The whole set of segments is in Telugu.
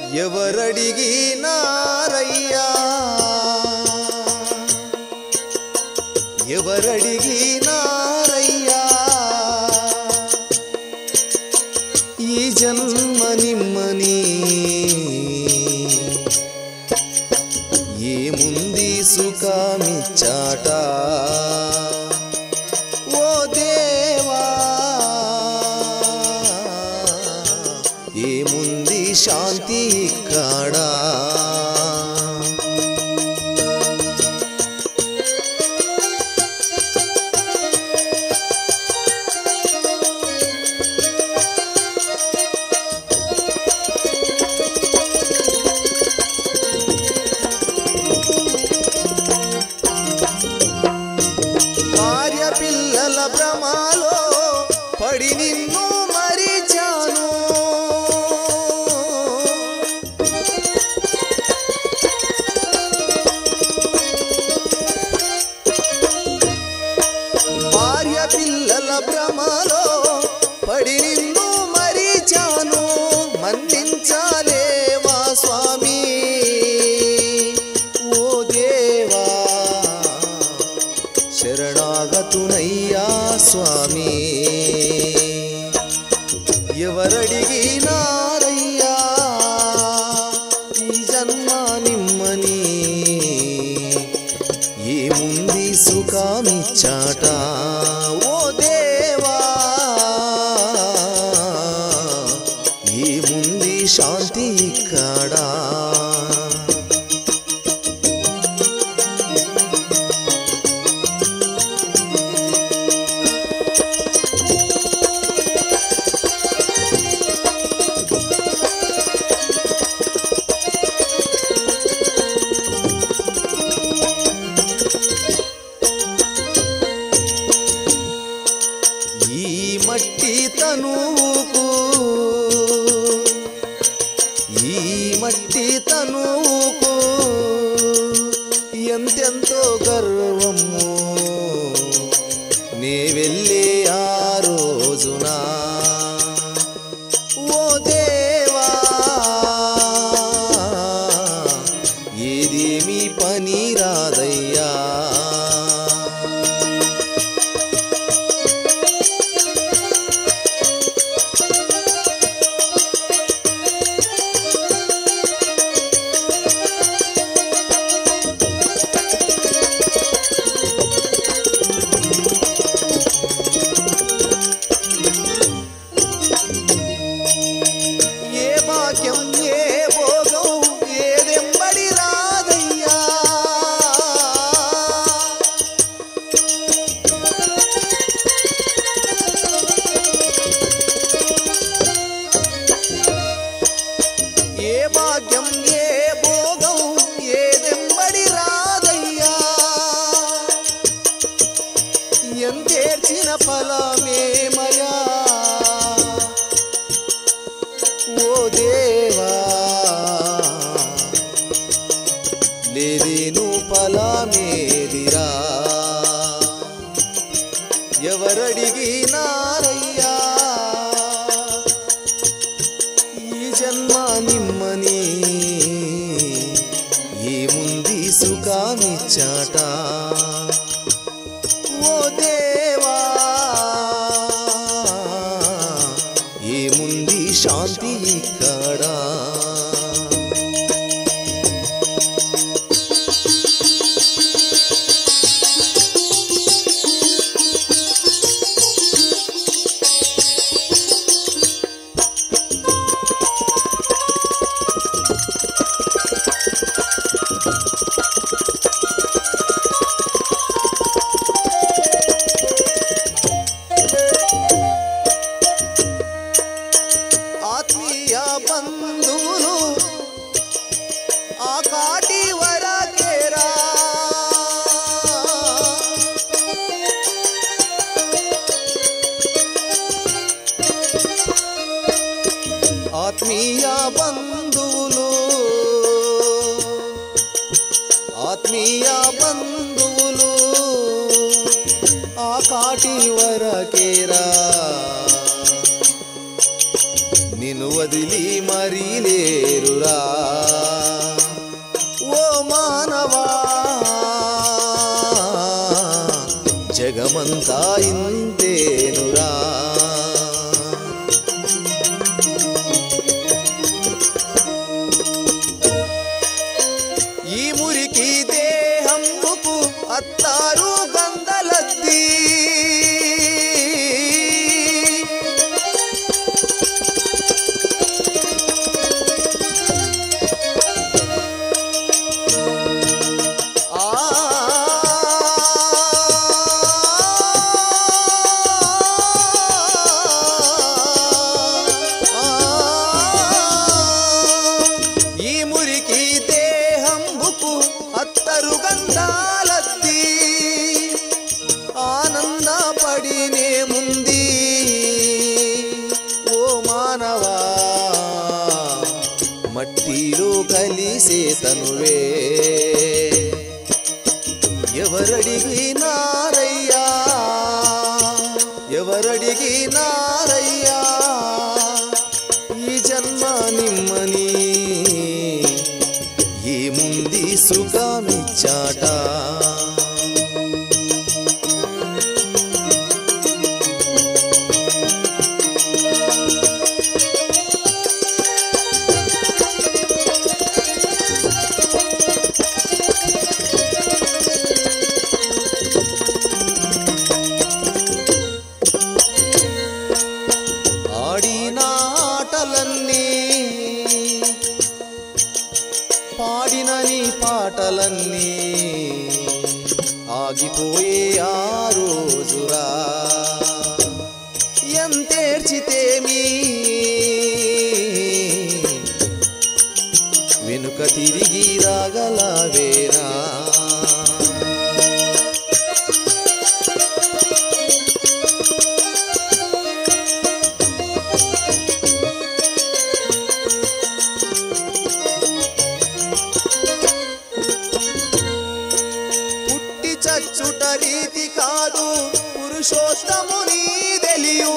ఎవరడిగినారయ్యా ఎవరడిగినారయ్యా ఈ జన్మ నిమ్మని ఏముంది సుఖమిచ్చాట ఓ దేవా ఏముంది శాంతి కాడా భార్య పిల్లల భ్రమాలో పడి నిన్ను మరిచాను భార్య పిల్లల భ్రమలో పడి నిన్ను మరిచాను మన్నించాలేవా స్వామి ఓ దేవా శరణాగతునయ్యా స్వామి ఎవరడిగినారయ్యా ఈ జన్మ నిమ్మని ఏముంది సుఖమిచ్చాట ఓ దేవా ఏముంది శాంతి కాడా ఈ మట్టి తనువుకు ఈ మట్టి తనువుకు ఎంతెంతో గర్వము నే వెళ్ళే ఆ రోజున ఓ దేవా ఏదేమి పని రాదయ్యా ఏ భాగ్యం ఏ భోగం ఏదెంబడి రాదయ్యా ఏ భాగ్యం ఏ భోగం ఏదెంబడి రాదయ్యా ఎంతేర్చిన ఫలమేమయా ఓ దేవా లేదేను ఫలమేదిరా ఎవరడిగినారయ్యా ఈ జన్మ నిమ్మని ఏముంది సుఖమిచ్చాట ఓ దేవా ఏముంది శాంతి ఇక్కడ ఆత్మీయ బంధువులు ఆ కాటి వరకేరా ఆత్మీయ బంధువులు ఆత్మీయ బంధువులు ఆ కాటి వరకేరా నిన్ను వదిలి మరీ లేరురా ఓ మానవా జగమంతా ఇంతేనురా ఈ మురికి దేహంబుకు అత్తారు గందలద్ది ఆ ఈ మురికి దేహంబుకు అత్తరు గంధాలద్ది ఆనందపడినే ముంది ఓ మానవా మట్టిలో కలిసే తనువే ఎవరడిగినారయ్యా ఎవరడిగినారయ్యా ఈ జన్మ నిమ్మని ఏముంది సుఖమిచ్చాట ఆడిన ఆటలన్నీ పాడిన నీ పాటలన్నీ ఆగిపోయే ఆ రోజురా ఎంతేర్చితేమి వెనుక తిరిగి రాగలవేరా పుట్టి చచ్చుట రీతి కాదు పురుషోత్తముని తెలియు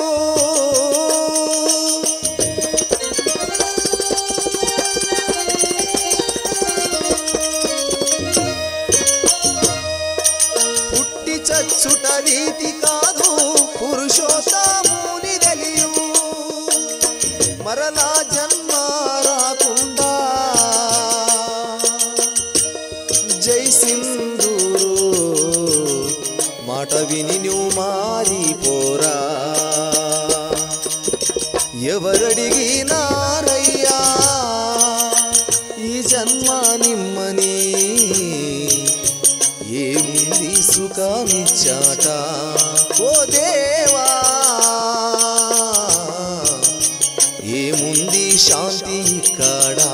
పుట్టి చచ్చుట రీతి కాదు పురుషోత్తముని తెలియు మరలా జన్మ రాకుండా జై సింధూరు మాట విని నువ్వు మారిపోరా ఎవరడిగినారయ్యా ఈ జన్మ నిమ్మని ఏముంది సుఖమిచ్చాట ఓ దేవా ఏముంది శాంతి ఇక్కడ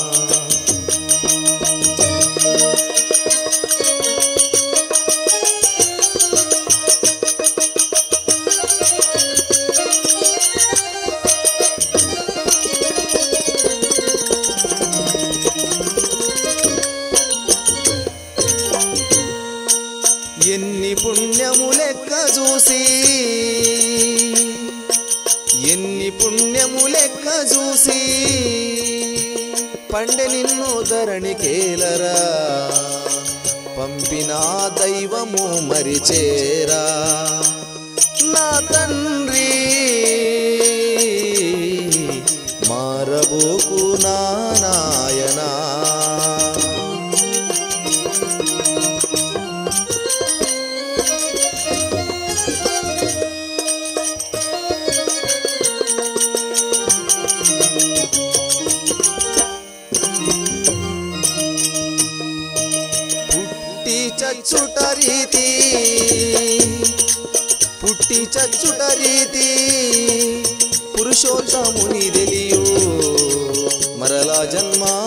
ఎన్ని పుణ్యము లెక్క చూసి ఎన్ని పుణ్యము లెక్క చూసి పండె నిన్ను ధరణికేలరా పంపిన దైవము మరిచేరా నా తండ్రి మారబోకు నా నాయనా పుట్టి చచ్చుట రీతి పుట్టి చచ్చుట రీతి పురుషోత్తముని తెలియు మరలా జన్మ